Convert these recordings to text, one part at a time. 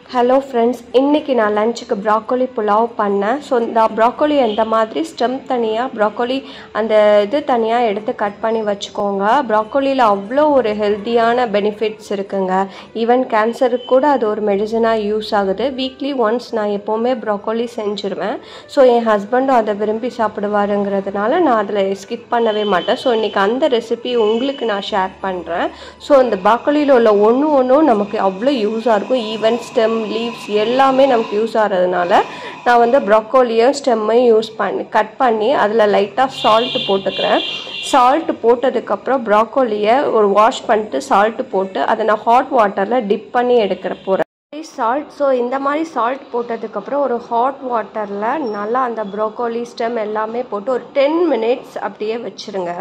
hello friends இன்றைக்கி நான் லஞ்சுக்கு ப்ராக்கோலி புலாவ் பண்ணேன் ஸோ இந்த ப்ராக்கோலி அந்த மாதிரி ஸ்டெம் தனியாக ப்ராக்கோலி அந்த இது தனியாக எடுத்து கட் பண்ணி வச்சுக்கோங்க ப்ராக்கோலியில் அவ்வளோ ஒரு ஹெல்த்தியான பெனிஃபிட்ஸ் இருக்குங்க ஈவன் கேன்சருக்கு கூட அது ஒரு மெடிசனாக யூஸ் ஆகுது வீக்லி ஒன்ஸ் நான் எப்போவுமே ப்ராக்கோலி செஞ்சுருவேன் ஸோ என் ஹஸ்பண்டும் அதை விரும்பி சாப்பிடுவாருங்கிறதுனால நான் அதில் ஸ்கிப் பண்ணவே மாட்டேன் ஸோ இன்றைக்கி அந்த ரெசிபி உங்களுக்கு நான் ஷேர் பண்ணுறேன் ஸோ இந்த ப்ராக்கோலியில் உள்ள ஒன்று ஒன்றும் நமக்கு அவ்வளோ யூஸாக இருக்கும் ஈவன் ஸ்டெம் லீவ்ஸ் எல்லாமே நமக்கு யூஸ் ஆகிறதுனால நான் வந்து ப்ரொக்கோலியும் ஸ்டெம்மையும் யூஸ் பண்ணி கட் பண்ணி அதில் லைட்டாக சால்ட்டு போட்டுக்கிறேன் சால்ட்டு போட்டதுக்கப்புறம் ப்ராக்கோலியை ஒரு வாஷ் பண்ணிட்டு சால்ட்டு போட்டு அதை நான் ஹாட் வாட்டரில் டிப் பண்ணி எடுக்கிற போகிறேன் சால்ட் ஸோ இந்த மாதிரி சால்ட் போட்டதுக்கப்புறம் ஒரு ஹாட் வாட்டரில் நல்லா அந்த ப்ரோக்கோலி ஸ்டெம் எல்லாமே போட்டு ஒரு டென் மினிட்ஸ் அப்படியே வச்சுருங்க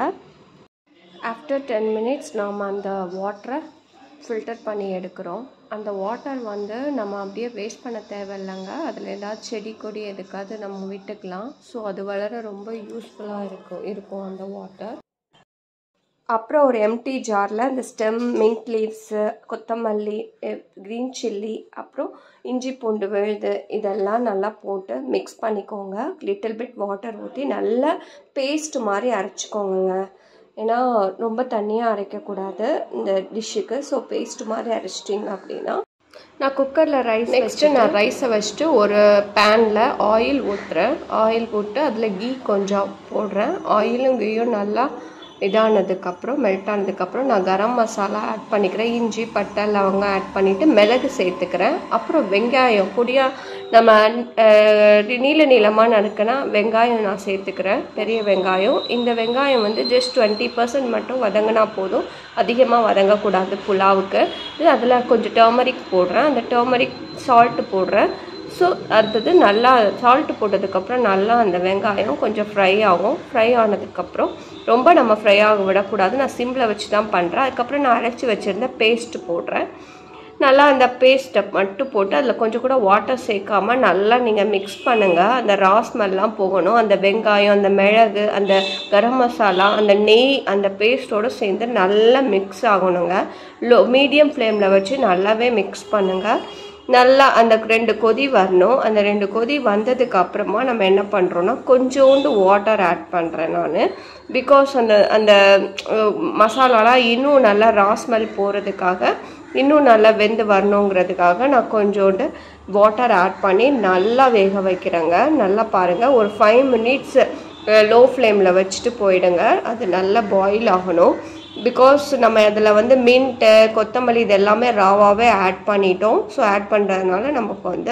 ஆஃப்டர் டென் மினிட்ஸ் நாம் அந்த வாட்டரை ஃபில்டர் பண்ணி எடுக்கிறோம் அந்த வாட்டர் வந்து நம்ம அப்படியே வேஸ்ட் பண்ண தேவையில்லைங்க அதில் ஏதாவது செடி கொடி எதுக்காவது நம்ம விட்டுக்கலாம் ஸோ அது வளர ரொம்ப யூஸ்ஃபுல்லாக இருக்கும் இருக்கும் அந்த வாட்டர் அப்புறம் ஒரு எம்டி ஜாரில் இந்த ஸ்டெம் மின்ட் லீவ்ஸு கொத்தமல்லி க்ரீன் சில்லி அப்புறம் இஞ்சி பூண்டு விழுது இதெல்லாம் நல்லா போட்டு மிக்ஸ் பண்ணிக்கோங்க லிட்டில் பிட் வாட்டர் ஊற்றி நல்லா பேஸ்ட் மாதிரி அரைச்சிக்கோங்க ஏன்னா ரொம்ப தண்ணியாக அரைக்கக்கூடாது இந்த டிஷ்ஷுக்கு ஸோ பேஸ்ட் மாதிரி அரைச்சிட்டிங்க அப்படின்னா நான் குக்கரில் ரைஸ் நெக்ஸ்ட்டு நான் ரைஸை வச்சுட்டு ஒரு பேனில் ஆயில் ஊற்றுறேன் ஆயில் போட்டு அதில் கீ கொஞ்சம் போடுறேன் ஆயிலும் கீயும் நல்லா இதானதுக்கப்புறம் மெல்ட் ஆனதுக்கப்புறம் நான் கரம் மசாலா ஆட் பண்ணிக்கிறேன் இஞ்சி பட்டை லவங்கம் ஆட் பண்ணிவிட்டு மிளகு சேர்த்துக்கிறேன் அப்புறம் வெங்காயம் பொடியாக நம்ம நீள நீளமாக நறுக்கினா வெங்காயம் நான் சேர்த்துக்கிறேன் பெரிய வெங்காயம் இந்த வெங்காயம் வந்து ஜஸ்ட் டுவெண்ட்டி பர்சன்ட் மட்டும் வதங்கினா போதும் அதிகமாக வதங்கக்கூடாது புலாவுக்கு இது அதில் கொஞ்சம் டர்மரிக் போடுறேன் அந்த டர்மரிக் சால்ட்டு போடுறேன் ஸோ அடுத்தது நல்லா சால்ட்டு போட்டதுக்கப்புறம் நல்லா அந்த வெங்காயம் கொஞ்சம் ஃப்ரை ஆகும் ஃப்ரை ஆனதுக்கப்புறம் ரொம்ப நம்ம ஃப்ரை ஆக விடக்கூடாது நான் சிம்மில் வச்சு தான் பண்ணுறேன் அதுக்கப்புறம் நான் அரைச்சி வச்சுருந்த பேஸ்ட்டு போடுறேன் நல்லா அந்த பேஸ்ட்டை மட்டும் போட்டு அதில் கொஞ்சம் கூட வாட்டர் சேர்க்காமல் நல்லா நீங்கள் மிக்ஸ் பண்ணுங்கள் அந்த ரா ஸ்மெல்லாம் போகணும் அந்த வெங்காயம் அந்த மிளகு அந்த கரம் மசாலா அந்த நெய் அந்த பேஸ்ட்டோடு சேர்ந்து நல்லா மிக்ஸ் ஆகணுங்க லோ மீடியம் ஃப்ளேமில் வச்சு நல்லாவே மிக்ஸ் பண்ணுங்கள் நல்லா அந்த ரெண்டு கொதி வரணும் அந்த ரெண்டு கொதி வந்ததுக்கு அப்புறமா நம்ம என்ன பண்ணுறோன்னா கொஞ்சோண்டு வாட்டர் ஆட் பண்ணுறேன் நான் பிகாஸ் அந்த அந்த மசாலாலாம் இன்னும் நல்லா ரா ஸ்மெல் போகிறதுக்காக இன்னும் நல்லா வெந்து வரணுங்கிறதுக்காக நான் கொஞ்சோண்டு வாட்டர் ஆட் பண்ணி நல்லா வேக வைக்கிறேங்க நல்லா பாருங்கள் ஒரு ஃபைவ் மினிட்ஸ் லோ ஃப்ளேமில் வச்சுட்டு போயிடுங்க அது நல்லா பாயில் ஆகணும் பிகாஸ் நம்ம அதில் வந்து மின்ட்டு கொத்தமல்லி இது எல்லாமே ராவாகவே ஆட் பண்ணிட்டோம் ஸோ ஆட் பண்ணுறதுனால நமக்கு வந்து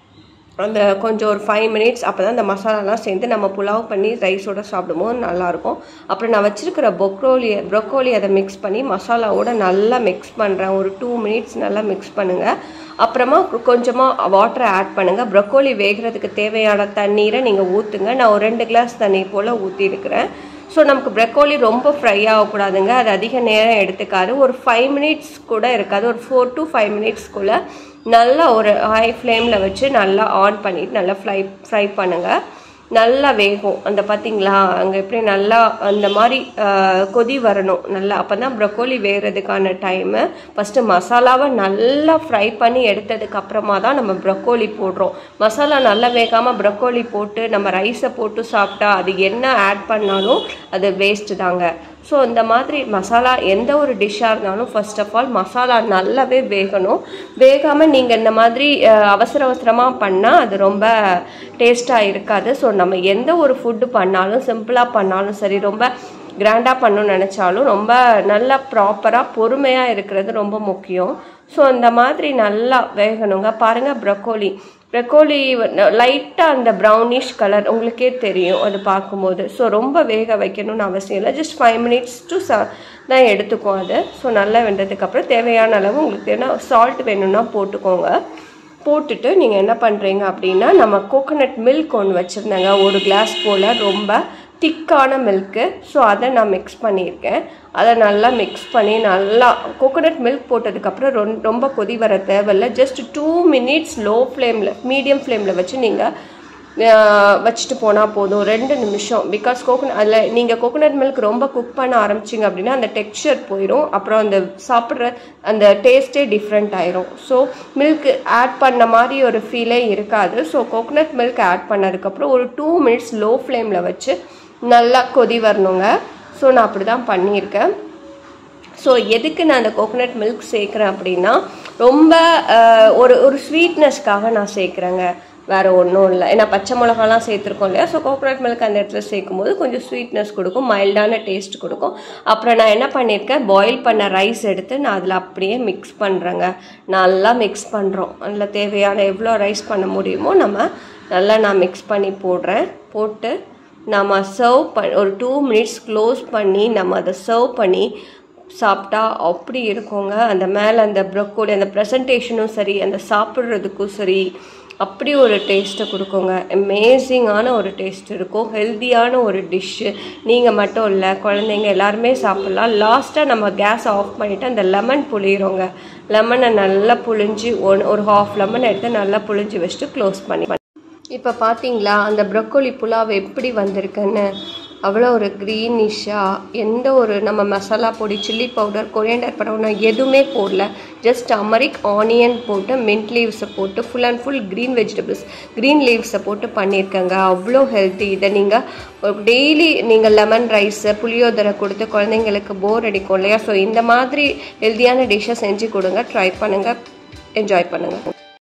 அந்த கொஞ்சம் ஒரு ஃபைவ் மினிட்ஸ் அப்போ தான் அந்த மசாலாலாம் சேர்ந்து நம்ம புலாவ் பண்ணி ரைஸோட சாப்பிடும்போது நல்லாயிருக்கும் அப்புறம் நான் வச்சுருக்கிற பொக்ரோலி ப்ரொக்கோலி அதை மிக்ஸ் பண்ணி மசாலாவோட நல்லா மிக்ஸ் பண்ணுறேன் ஒரு டூ மினிட்ஸ் நல்லா மிக்ஸ் பண்ணுங்கள் அப்புறமா கொஞ்சமாக வாட்டரை ஆட் பண்ணுங்கள் ப்ரொக்கோலி வேகிறதுக்கு தேவையான தண்ணீரை நீங்கள் ஊற்றுங்க நான் ஒரு ரெண்டு கிளாஸ் தண்ணி போல் ஊற்றிருக்கிறேன் ஸோ நமக்கு ப்ரெக்கோலி ரொம்ப ஃப்ரை ஆகக்கூடாதுங்க அது அதிக நேரம் எடுத்துக்காது ஒரு ஃபைவ் மினிட்ஸ் கூட இருக்காது ஒரு ஃபோர் டு ஃபைவ் மினிட்ஸ்க்குள்ளே நல்லா ஒரு ஹை ஃப்ளேமில் வச்சு நல்லா ஆன் பண்ணிவிட்டு நல்லா ஃப்ரை ஃப்ரை பண்ணுங்கள் நல்லா வேகும் அந்த பார்த்திங்களா அங்கே எப்படி நல்லா அந்த மாதிரி கொதி வரணும் நல்லா அப்போ தான் ப்ரொக்கோலி வேகிறதுக்கான டைமு ஃபஸ்ட்டு மசாலாவை நல்லா ஃப்ரை பண்ணி எடுத்ததுக்கு அப்புறமா தான் நம்ம ப்ரொக்கோலி போடுறோம் மசாலா நல்லா வேகாமல் ப்ரொக்கோலி போட்டு நம்ம ரைஸை போட்டு சாப்பிட்டா அது என்ன ஆட் பண்ணாலும் அது வேஸ்ட்டு தாங்க ஸோ இந்த மாதிரி மசாலா எந்த ஒரு டிஷ்ஷாக இருந்தாலும் ஃபர்ஸ்ட் ஆஃப் ஆல் மசாலா நல்லாவே வேகணும் வேகாமல் நீங்கள் இந்த மாதிரி அவசர அவசரமாக பண்ணால் அது ரொம்ப டேஸ்ட்டாக இருக்காது ஸோ நம்ம எந்த ஒரு ஃபுட்டு பண்ணாலும் சிம்பிளாக பண்ணாலும் சரி ரொம்ப கிராண்டாக பண்ணணும்னு நினச்சாலும் ரொம்ப நல்லா ப்ராப்பராக பொறுமையாக இருக்கிறது ரொம்ப முக்கியம் ஸோ இந்த மாதிரி நல்லா வேகணுங்க பாருங்கள் ப்ரொக்கோலி ப்ரொக்கோலி லைட்டாக அந்த ப்ரௌனிஷ் கலர் உங்களுக்கே தெரியும் அது பார்க்கும்போது ஸோ ரொம்ப வேக வைக்கணும்னு அவசியம் இல்லை ஜஸ்ட் ஃபைவ் மினிட்ஸ் டு ச தான் எடுத்துக்கும் அது ஸோ நல்லா வெந்ததுக்கப்புறம் தேவையான அளவு உங்களுக்கு என்ன சால்ட் வேணும்னா போட்டுக்கோங்க போட்டுட்டு நீங்கள் என்ன பண்ணுறீங்க அப்படின்னா நம்ம கோகோனட் மில்க் ஒன்று வச்சுருந்தேங்க ஒரு கிளாஸ் போல் ரொம்ப திக்கான மில்க்கு ஸோ அதை நான் மிக்ஸ் பண்ணியிருக்கேன் அதை நல்லா மிக்ஸ் பண்ணி நல்லா கோகோனட் மில்க் போட்டதுக்கப்புறம் ரொ ரொம்ப கொதி வர தேவையில்ல ஜஸ்ட் டூ மினிட்ஸ் லோ ஃப்ளேமில் மீடியம் ஃப்ளேமில் வச்சு நீங்கள் அஹ், வச்சுட்டு போனால் போதும் ரெண்டு நிமிஷம் பிகாஸ் கோகோனட் அதில் நீங்கள் கோகோனட் மில்க் ரொம்ப குக் பண்ண ஆரம்பிச்சிங்க அப்படின்னா அந்த டெக்ஸ்சர் போயிடும் அப்புறம் அந்த சாப்பிட்ற அந்த டேஸ்ட்டே டிஃப்ரெண்ட் ஆயிரும் ஸோ மில்க் ஆட் பண்ண மாதிரி ஒரு ஃபீலே இருக்காது ஸோ கோகோனட் மில்க் ஆட் பண்ணதுக்கப்புறம் ஒரு டூ மினிட்ஸ் லோ ஃப்ளேமில் வச்சு நல்லா கொதி வரணுங்க ஸோ நான் அப்படி தான் பண்ணியிருக்கேன் ஸோ எதுக்கு நான் அந்த கோகோனட் மில்க் சேர்க்குறேன் அப்படின்னா ரொம்ப அஹ், ஒரு ஒரு ஸ்வீட்னஸ்க்காக நான் சேர்க்குறேங்க வேறு ஒன்றும் இல்லை ஏன்னா பச்சை மிளகாலாம் சேர்த்துருக்கோம் இல்லையா ஸோ கோகோனட் மில்க் அந்த இடத்துல சேர்க்கும் போது கொஞ்சம் ஸ்வீட்னஸ் கொடுக்கும் மைல்டான டேஸ்ட் கொடுக்கும் அப்புறம் நான் என்ன பண்ணியிருக்கேன் பாயில் பண்ண ரைஸ் எடுத்து நான் அதில் அப்படியே மிக்ஸ் பண்ணுறேங்க நல்லா மிக்ஸ் பண்ணுறோம் அதில் தேவையான எவ்வளோ ரைஸ் பண்ண முடியுமோ நம்ம நல்லா நான் மிக்ஸ் பண்ணி போடுறேன் போட்டு நம்ம சர்வ் ப ஒரு டூ மினிட்ஸ் க்ளோஸ் பண்ணி நம்ம அதை சர்வ் பண்ணி சாப்பிட்டா அப்படி இருக்குங்க அந்த மேலே அந்த ப்ரொக்கோலி அந்த ப்ரெசன்டேஷனும் சரி அந்த சாப்பிட்றதுக்கும் சரி அப்படி ஒரு டேஸ்ட்டை கொடுக்குங்க அமேசிங்கான ஒரு டேஸ்ட் இருக்கும் ஹெல்த்தியான ஒரு டிஷ்ஷு நீங்கள் மட்டும் இல்லை குழந்தைங்க எல்லாருமே சாப்பிட்லாம் லாஸ்ட்டாக நம்ம கேஸ் ஆஃப் பண்ணிவிட்டு அந்த லெமன் புளியிறோங்க லெமனை நல்லா புழிஞ்சு ஒன் ஒரு ஹாஃப் லெமன் எடுத்து நல்லா புழிஞ்சு வச்சுட்டு க்ளோஸ் பண்ணி இப்போ பார்த்தீங்களா அந்த ப்ரொக்கோலி புலாவ் எப்படி வந்திருக்குன்னு அவ்வளோ ஒரு க்ரீனிஷாக எந்த ஒரு நம்ம மசாலா பொடி சில்லி பவுடர் கொரியண்டர் பவுடர் எதுவுமே போடல ஜஸ்ட் அமரிக் ஆனியன் போட்டு மின்ட் லீவ்ஸை போட்டு full and full green vegetables green லீவ்ஸை போட்டு பண்ணியிருக்கேங்க அவ்வளோ ஹெல்த்தி இதை நீங்கள் டெய்லி நீங்கள் லெமன் ரைஸு புளியோதரை கொடுத்து குழந்தைங்களுக்கு போர் அடிக்கும் இல்லையா ஸோ இந்த மாதிரி ஹெல்த்தியான டிஷ்ஷை செஞ்சு கொடுங்க ட்ரை பண்ணுங்கள் என்ஜாய் பண்ணுங்கள்